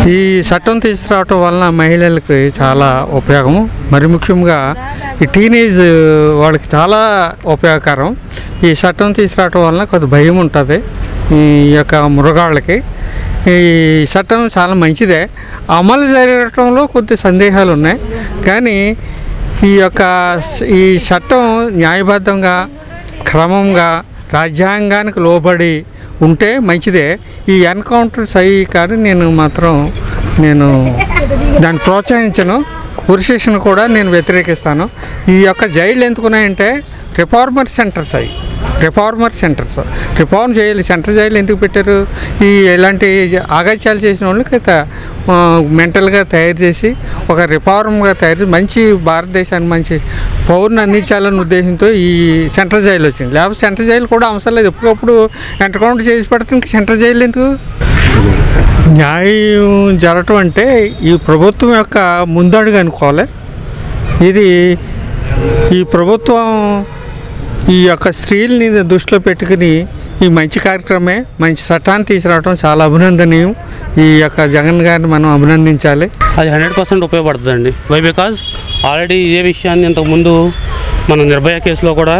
ఈ చట్టం తీసుకురావటం వలన మహిళలకి చాలా ఉపయోగం మరి ముఖ్యంగా ఈ టీనేజ్ వాళ్ళకి చాలా ఉపయోగకరం ఈ చట్టం తీసుకురావటం వలన కొద్ది భయం ఉంటుంది ఈ యొక్క మృగాళ్ళకి ఈ చట్టం చాలా మంచిదే అమలు జరగటంలో కొద్ది సందేహాలు ఉన్నాయి కానీ ఈ యొక్క స- ఈ చట్టం న్యాయబద్ధంగా క్రమంగా రాజ్యాంగానికి లోబడి ఉంటే మంచిదే ఈ ఎన్కౌంటర్స్ అయ్యి కానీ నేను మాత్రం నేను దాన్ని ప్రోత్సహించను ఉరిశిక్షను కూడా నేను వ్యతిరేకిస్తాను ఈ యొక్క జైళ్ళు ఎందుకున్నాయంటే రిఫార్మర్ సెంటర్స్ అవి రిఫార్మర్ సెంటర్స్ రిఫార్మ్ చేయాలి సెంటర్ జైలు ఎందుకు పెట్టారు ఈ ఇలాంటి ఆగాత్యాలు చేసిన వాళ్ళకి త- ఆ, మెంటల్గా తయారు చేసి ఒక రిఫార్మ్గా తయారు చేసి మంచి భారతదేశానికి మంచి పౌరుని అందించాలన్న ఉద్దేశంతో ఈ సెంట్రల్ జైలు వచ్చింది లేకపోతే సెంట్రల్ జైలు కూడా అవసరం లేదు ఎప్పటికప్పుడు ఎంటర్కౌంట్ చేసి పెడితే ఇంక సెంట్రల్ జైలు ఎందుకు న్యాయం జరగటం అంటే ఈ ప్రభుత్వం యొక్క ముందడుగు అనుకోవాలి ఇది ఈ ప్రభుత్వం ఈ యొక్క స్త్రీలని దృష్టిలో పెట్టుకుని ఈ మంచి కార్యక్రమే మంచి చట్టాన్ని తీసుకురావడం చాలా అభినందనీయం ఈ యొక్క జగన్ గారిని మనం అభినందించాలి అది హండ్రెడ్ పర్సెంట్ ఉపయోగపడుతుందండి వై బికాజ్ ఆల్రెడీ ఇదే విషయాన్ని ఇంతకుముందు మన నిర్భయ కేసులో కూడా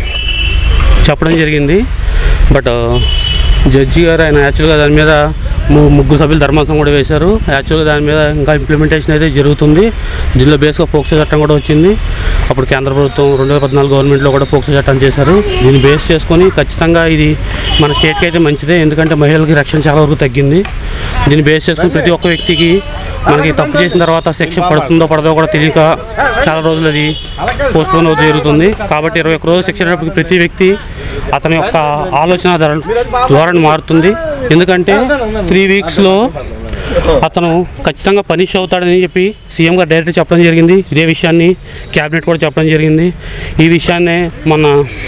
చెప్పడం జరిగింది బట్ జడ్జి గారు ఆయన యాక్చువల్గా దాని మీద ము- ముగ్గురు సభ్యులు ధర్మాసనం కూడా వేశారు యాక్చువల్గా దాని మీద ఇంకా ఇంప్లిమెంటేషన్ అయితే జరుగుతుంది జిల్లా బేస్గా పోక్సో చట్టం కూడా వచ్చింది అప్పుడు కేంద్ర ప్రభుత్వం రెండు వేల పద్నాలుగు గవర్నమెంట్లో కూడా పోక్సో చట్టం చేశారు దీన్ని బేస్ చేసుకొని ఖచ్చితంగా ఇది మన స్టేట్కి అయితే మంచిదే ఎందుకంటే మహిళలకి రక్షణ చాలా వరకు తగ్గింది దీన్ని బేస్ చేసుకుని ప్రతి ఒక్క వ్యక్తికి మనకి తప్పు చేసిన తర్వాత శిక్ష పడుతుందో పడదో కూడా తెలియక చాలా రోజులు అది పోస్ట్ పోన్ అవుతూ జరుగుతుంది కాబట్టి ఇరవై ఒక్క రోజులు శిక్ష అయినప్పటికీ ప్రతి వ్యక్తి అతని యొక్క ఆలోచన ధర- ధోరణి మారుతుంది ఎందుకంటే త్రీ వీక్స్లో అతను ఖచ్చితంగా పనిష్ అవుతాడని చెప్పి సీఎం గారు డైరెక్ట్ చెప్పడం జరిగింది ఇదే విషయాన్ని క్యాబినెట్ కూడా చెప్పడం జరిగింది ఈ విషయాన్నే మన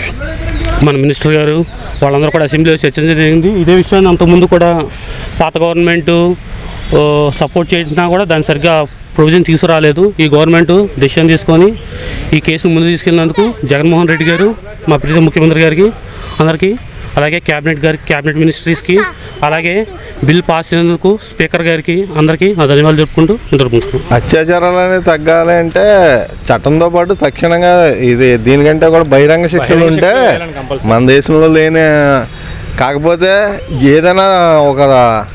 మన మినిస్టర్ గారు వాళ్ళందరూ కూడా అసెంబ్లీలో చర్చించడం జరిగింది ఇదే విషయాన్ని అంతకుముందు కూడా పాత గవర్నమెంట్ సపోర్ట్ చేసినా కూడా దాన్ని సరిగ్గా ప్రొవిజన్ తీసుకురాలేదు ఈ గవర్నమెంట్ డెసిషన్ తీసుకొని ఈ కేసును ముందు తీసుకెళ్ళినందుకు జగన్మోహన్ రెడ్డి గారు మా ప్రీత ముఖ్యమంత్రి గారికి అందరికీ అలాగే క్యాబినెట్ గారికి క్యాబినెట్ మినిస్ట్రీస్కి అలాగే బిల్ పాస్ చేసినందుకు స్పీకర్ గారికి అందరికీ నా ధన్యవాదాలు చెప్పుకుంటూ ఇంటర్ అత్యాచారాలు అనేది తగ్గాలి అంటే చట్టంతో పాటు తక్షణంగా ఇది దీనికంటే కూడా బహిరంగ శిక్షలు ఉంటే మన దేశంలో లేని కాకపోతే ఏదైనా ఒక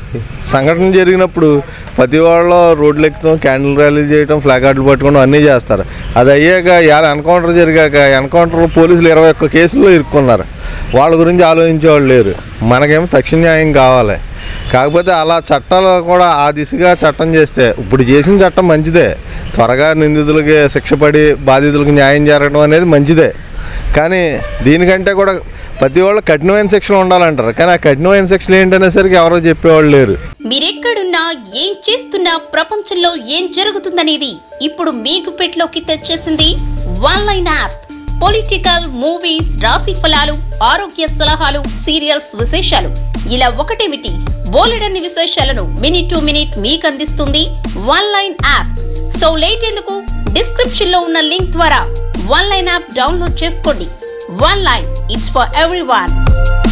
సంఘటన జరిగినప్పుడు ప్రతి వాళ్ళు రోడ్లు ఎక్కడం క్యాండిల్ ర్యాలీ చేయడం ఫ్లాగార్డులు పట్టుకోవడం అన్నీ చేస్తారు అది అయ్యాక ఇవాళ ఎన్కౌంటర్ జరిగాక ఎన్కౌంటర్లో పోలీసులు ఇరవై ఒక్క కేసుల్లో ఇరుక్కున్నారు వాళ్ళ గురించి ఆలోచించేవాళ్ళు లేరు మనకేమో తక్షణ న్యాయం కావాలి కాకపోతే అలా చట్టాలు కూడా ఆ దిశగా చట్టం చేస్తే ఇప్పుడు చేసిన చట్టం మంచిదే త్వరగా నిందితులకి శిక్ష పడి బాధితులకు న్యాయం జరగడం అనేది మంచిదే కానీ దీనికంటే కూడా ప్రతి వాళ్ళు కఠినమైన శిక్షలు ఉండాలంటారు కానీ ఆ కఠినమైన శిక్షలు ఏంటనేసరికి ఎవరో చెప్పేవాళ్ళు లేరు మీరెక్కడున్నా ఏం చేస్తున్నా ప్రపంచంలో ఏం జరుగుతుందనేది ఇప్పుడు మీకు పెట్లోకి తెచ్చేసింది one line app political movies రాశి ఫలాలు ఆరోగ్య సలహాలు సీరియల్స్ విశేషాలు ఇలా ఒకటేమిటి బోలెడన్ని విశేషాలను మినిట్ టు మినిట్ మీకు అందిస్తుంది one line app so late ఎందుకు డిస్క్రిప్షన్ లో ఉన్న లింక్ ద్వారా వన్ లైన్ యాప్ డౌన్లోడ్ చేసుకోండి one line it's for every